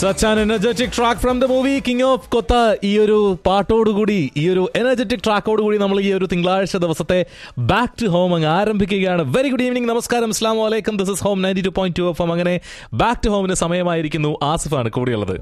Such an energetic track from the movie king of Kotha ഈ ഒരു പാട്ടോടുകൂടി ഈ ഒരു എനർജറ്റിക് ട്രാക്കോടുകൂടി നമ്മൾ ഈ ഒരു തിങ്കളാഴ്ച ദിവസത്തെ ബാക്ക് ടു ഹോം അങ്ങ് ആരംഭിക്കുകയാണ് വെരി ഗുഡ് ഈവനിങ് നമസ്കാരം അസ്ലാം വലൈക്കും this is home ninety two point two F M അങ്ങനെ ബാക്ക് ടു ഹോമിന് സമയമായിരിക്കുന്നു ആസിഫാണ് കൂടിയുള്ളത്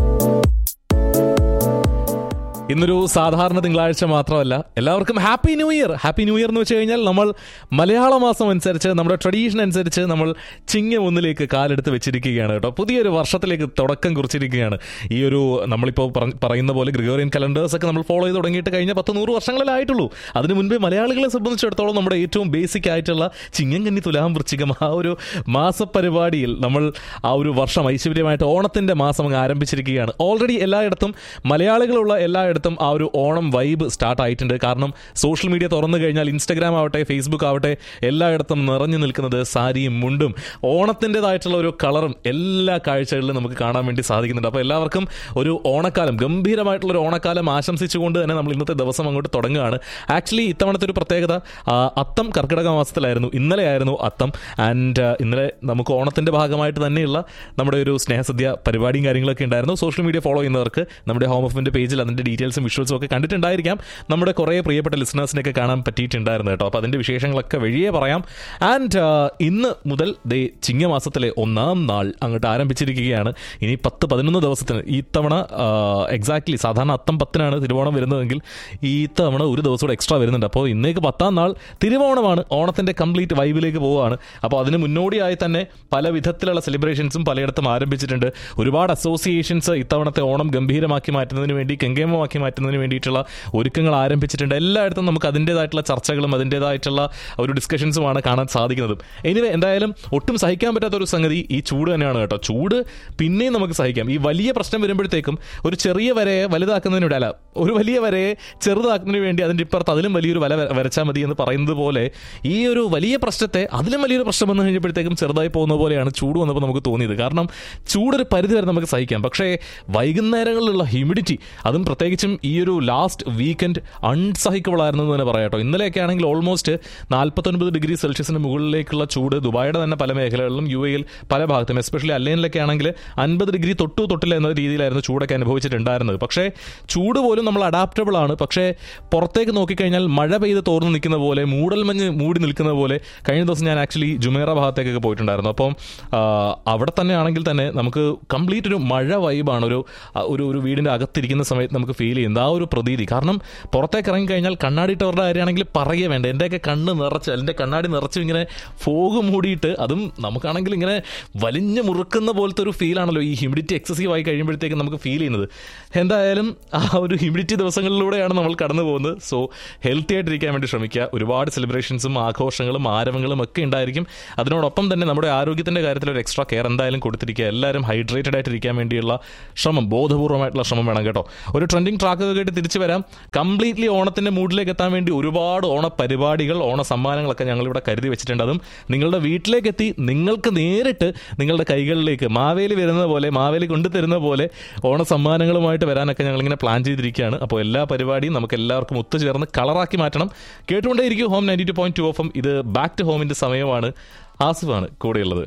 ഇന്നൊരു സാധാരണ തിങ്കളാഴ്ച മാത്രമല്ല എല്ലാവർക്കും happy new year happy new year എന്ന് വെച്ച് കഴിഞ്ഞാൽ നമ്മൾ മലയാള മാസം അനുസരിച്ച് നമ്മുടെ ട്രഡീഷൻ അനുസരിച്ച് നമ്മൾ ചിങ്ങം ഒന്നിലേക്ക് കാലെടുത്ത് വെച്ചിരിക്കുകയാണ് കേട്ടോ പുതിയൊരു വർഷത്തിലേക്ക് തുടക്കം കുറിച്ചിരിക്കുകയാണ് ഈ ഒരു നമ്മളിപ്പോൾ പറ- പറയുന്ന പോലെ ഗ്രിഗോറിയൻ കലണ്ടേഴ്സ് ഒക്കെ നമ്മൾ ഫോളോ ചെയ്ത് തുടങ്ങിയിട്ട് കഴിഞ്ഞ പത്ത് നൂറ് വർഷങ്ങളിലായിട്ടുള്ളൂ അതിനു മുൻപേ മലയാളികളെ സംബന്ധിച്ചിടത്തോളം നമ്മുടെ ഏറ്റവും ബേസിക് ആയിട്ടുള്ള ചിങ്ങം കന്നി തുലാം വൃശ്ചികം ആ ഒരു മാസപരിപാടിയിൽ നമ്മൾ ആ ഒരു വർഷം ഐശ്വര്യമായിട്ട് ഓണത്തിന്റെ മാസം അങ്ങ് ആരംഭിച്ചിരിക്കുകയാണ് ഓൾറെഡി എല്ലായിടത്തും മലയാളികളുള്ള എല്ലായിടത്തും ആ ഒരു ഓണം വൈബ് സ്റ്റാർട്ട് ആയിട്ടുണ്ട് കാരണം സോഷ്യൽ മീഡിയ തുറന്നു കഴിഞ്ഞാൽ ഇൻസ്റ്റഗ്രാം ആവട്ടെ ഫേസ്ബുക്ക് ആവട്ടെ എല്ലായിടത്തും നിറഞ്ഞു നിൽക്കുന്നത് സാരിയും മുണ്ടും ഓണത്തിൻ്റെതായിട്ടുള്ള ഒരു കളറും എല്ലാ കാഴ്ചകളിലും നമുക്ക് കാണാൻ വേണ്ടി സാധിക്കുന്നുണ്ട് അപ്പോൾ എല്ലാവർക്കും ഒരു ഓണക്കാലം ഗംഭീരമായിട്ടുള്ള ഒരു ഓണക്കാലം ആശംസിച്ചുകൊണ്ട് തന്നെ നമ്മൾ ഇന്നത്തെ ദിവസം അങ്ങോട്ട് തുടങ്ങുകയാണ് ആക്ച്വലി ഇത്തവണത്തെ ഒരു പ്രത്യേകത ആ, അത്തം കർക്കിടക മാസത്തിലായിരുന്നു ഇന്നലെ ആയിരുന്നു അത്തം ആൻഡ് ഇന്നലെ നമുക്ക് ഓണത്തിന്റെ ഭാഗമായിട്ട് തന്നെയുള്ള നമ്മുടെ ഒരു സ്നേഹസദ്യ പരിപാടിയും കാര്യങ്ങളൊക്കെ ഉണ്ടായിരുന്നു സോഷ്യൽ മീഡിയ ഫോളോ ചെയ്യുന്നവർക്ക് നമ്മുടെ ഹോം ഓഫിന്റെ പേജിൽ അതിന്റെ ഡീറ്റെയിൽസും വിഷ്വൽസും ഒക്കെ കണ്ടിട്ടുണ്ടായിരിക്കാം നമ്മുടെ കുറേ പ്രിയപ്പെട്ട ലിസണേഴ്സിനെയൊക്കെ കാണാൻ പറ്റിയിട്ടുണ്ടായിരുന്നു കേട്ടോ അപ്പോൾ അതിന്റെ വിശേഷങ്ങളൊക്കെ വഴിയേ പറയാം ആൻഡ് ഇന്ന് മുതൽ ദേ ചിങ്ങമാസത്തിലെ ഒന്നാം നാൾ അങ്ങോട്ട് ആരംഭിച്ചിരിക്കുകയാണ് ഇനി പത്ത് പതിനൊന്ന് ദിവസത്തിന് ഈ തവണ എക്സാക്ട്ലി സാധാരണ അത്തം പത്തിനാണ് തിരുവോണം വരുന്നതെങ്കിൽ ഈ തവണ ഒരു ദിവസം കൂടെ എക്സ്ട്രാ വരുന്നുണ്ട് അപ്പോൾ ഇന്നേക്ക് പത്താം നാൾ തിരുവോണമാണ് ഓണത്തിന്റെ കംപ്ലീറ്റ് വൈബിലേക്ക് പോവുകയാണ് അപ്പോൾ അതിന് മുന്നോടിയായി തന്നെ പല വിധത്തിലുള്ള സെലിബ്രേഷൻസും പലയിടത്തും ആരംഭിച്ചിട്ടുണ്ട് ഒരുപാട് അസോസിയേഷൻസ് ഇത്തവണത്തെ ഓണം ഗംഭീരമാക്കി മാറ്റുന്നതിന് വേണ്ടി കെങ്കേമമാക്കി മാറ്റുന്നതിന് വേണ്ടിയിട്ടുള്ള ഒരുക്കങ്ങൾ ആരംഭിച്ചിട്ടുണ്ട് എല്ലായിടത്തും നമുക്ക് അതിൻ്റെതായിട്ടുള്ള ചർച്ചകളും അതിൻ്റെതായിട്ടുള്ള ഒരു ഡിസ്കഷൻസുമാണ് കാണാൻ സാധിക്കുന്നത് എനിവേ എന്തായാലും ഒട്ടും സഹിക്കാൻ പറ്റാത്ത ഒരു സംഗതി ഈ ചൂട് തന്നെയാണ് കേട്ടോ ചൂട് പിന്നെയും നമുക്ക് സഹിക്കാം ഈ വലിയ പ്രശ്നം വരുമ്പോഴത്തേക്കും ഒരു ചെറിയ വരയെ വലുതാക്കുന്നതിന് അല്ല ഒരു വലിയ വരയെ ചെറുതാക്കുന്നതിന് വേണ്ടി അതിൻ്റെ ഇപ്പുറത്ത് അതിലും വലിയൊരു വല വര- വരച്ചാൽ മതി എന്ന് പറയുന്നത് പോലെ ഈ ഒരു വലിയ പ്രശ്നത്തെ അതിലും വലിയൊരു പ്രശ്നം വന്നു കഴിഞ്ഞപ്പോഴത്തേക്കും ചെറുതായി പോകുന്ന പോലെയാണ് ചൂട് വന്നപ്പോൾ നമുക്ക് തോന്നിയത് കാരണം ചൂടൊരു പരിധി വരെ നമുക്ക് സഹിക്കാം പക്ഷേ വൈകുന്നേരങ്ങളിലുള്ള ഹ്യൂമിഡിറ്റി അതും പ്രത്യേകിച്ചും ഈ ഒരു ലാസ്റ്റ് വീക്കെൻഡ് അൺസഹിക്കബിൾ ആയിരുന്നു എന്ന് തന്നെ പറയാം കേട്ടോ ഇന്നലെയൊക്കെ ആണെങ്കിൽ ഓൾമോസ്റ്റ് നാൽപ്പത്തൊൻപത് ഡിഗ്രി സെൽഷ്യസിന് മുകളിലേക്കുള്ള ചൂട് ദുബായിയുടെ തന്നെ പല മേഖലകളിലും യു എയിൽ പല ഭാഗത്തും എസ്പെഷ്യലി അല്ലൈനിലൊക്കെ ആണെങ്കിൽ അൻപത് ഡിഗ്രി തൊട്ടു തൊട്ടില്ല എന്ന രീതിയിലായിരുന്നു ചൂടൊക്കെ അനുഭവിച്ചിട്ടുണ്ടായിരുന്നത് പക്ഷേ ചൂട് പോലും നമ്മൾ അഡാപ്റ്റബിൾ ആണ് പക്ഷേ പുറത്തേക്ക് നോക്കിക്കഴിഞ്ഞാൽ മഴ പെയ്ത് തോർന്ന് നിൽക്കുന്ന പോലെ മൂടൽമഞ്ഞ് മൂടി നിൽക്കുന്ന പോലെ കഴിഞ്ഞ ദിവസം ഞാൻ ആക്ച്വലി ജുമേറ ഭാഗത്തേക്കൊക്കെ പോയിട്ടുണ്ടായിരുന്നു അപ്പം ആ, അവിടെ തന്നെ ആണെങ്കിൽ തന്നെ നമുക്ക് കംപ്ലീറ്റ് ഒരു മഴ വൈബാണ് ഒരു ആ, ഒരു ഒരു വീടിൻ്റെ അകത്തിരിക്കുന്ന സമയത്ത് നമുക്ക് ഫീൽ ചെയ്യുന്നത് ആ ഒരു പ്രതീതി കാരണം പുറത്തേക്ക് ഇറങ്ങി കഴിഞ്ഞാൽ കണ്ണാടിയിട്ടവരുടെ കാര്യമാണെങ്കിൽ പറയുകയേ വേണ്ട എൻ്റെയൊക്കെ കണ്ണ് നിറച്ച് എൻ്റെ കണ്ണാടി നിറച്ച് ഇങ്ങനെ ഫോഗ് മൂടിയിട്ട് അതും നമുക്കാണെങ്കിൽ ഇങ്ങനെ വലിഞ്ഞു മുറുക്കുന്ന പോലത്തെ ഒരു ഫീലാണല്ലോ ഈ ഹ്യൂമിഡിറ്റി എക്സസീവ് ആയി കഴിയുമ്പോഴത്തേക്കും നമുക്ക് ഫീൽ ചെയ്യുന്നത് എന്തായാലും ആ ഒരു ഹ്യൂമിഡിറ്റി ദിവസങ്ങളിലൂടെയാണ് നമ്മൾ കടന്നു പോകുന്നത് സോ ഹെൽത്തി ആയിട്ടിരിക്കാൻ വേണ്ടി ശ്രമിക്കുക ഒരുപാട് സെലിബ്രേഷൻസും ആഘോഷങ്ങളും ആരവങ്ങളും ഒക്കെ ഉണ്ടായിരിക്കും അതിനോടൊപ്പം തന്നെ നമ്മുടെ ആരോഗ്യത്തിന്റെ കാര്യത്തിൽ ഒരു എക്സ്ട്രാ കെയർ എന്തായാലും കൊടുത്തിരിക്കുക എല്ലാവരും ഹൈഡ്രേറ്റഡ് ആയിട്ടിരിക്കാൻ വേണ്ടിയുള്ള ശ്രമം ബോധപൂർവമായിട്ടുള്ള ശ്രമം വേണം കേട്ടോ ഒരു ട്രെൻഡിങ് ട്രാക്ക് ഒക്കെ കേട്ട് തിരിച്ചു വരാം കംപ്ലീറ്റ്ലി ഓണത്തിന്റെ മൂഡിലേക്ക് എത്താൻ വേണ്ടി ഒരുപാട് ഓണ പരിപാടികൾ ഓണ സമ്മാനങ്ങളൊക്കെ ഞങ്ങളിവിടെ കരുതി വെച്ചിട്ടുണ്ട് അതും നിങ്ങളുടെ വീട്ടിലേക്ക് എത്തി നിങ്ങൾക്ക് നേരിട്ട് നിങ്ങളുടെ കൈകളിലേക്ക് മാവേലി വരുന്നത് പോലെ മാവേലി കൊണ്ടുതരുന്ന പോലെ ഓണ സമ്മാനങ്ങളുമായിട്ട് വരാനൊക്കെ ഞങ്ങളിങ്ങനെ പ്ലാൻ ചെയ്തിരിക്കുകയാണ് അപ്പോൾ എല്ലാ പരിപാടിയും നമുക്ക് എല്ലാവർക്കും ഒത്തുചേർന്ന് കളറാക്കി മാറ്റണം കേട്ടുകൊണ്ടേയിരിക്കും home ninety two point two F M ഇത് ബാക്ക് ടു ഹോമിന്റെ സമയമാണ് ആസിഫാണ് കൂടെയുള്ളത്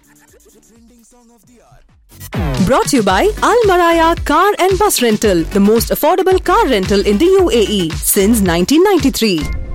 Brought to you by Al Maraya Car and Bus Rental, the most affordable car rental in the UAE since 1993.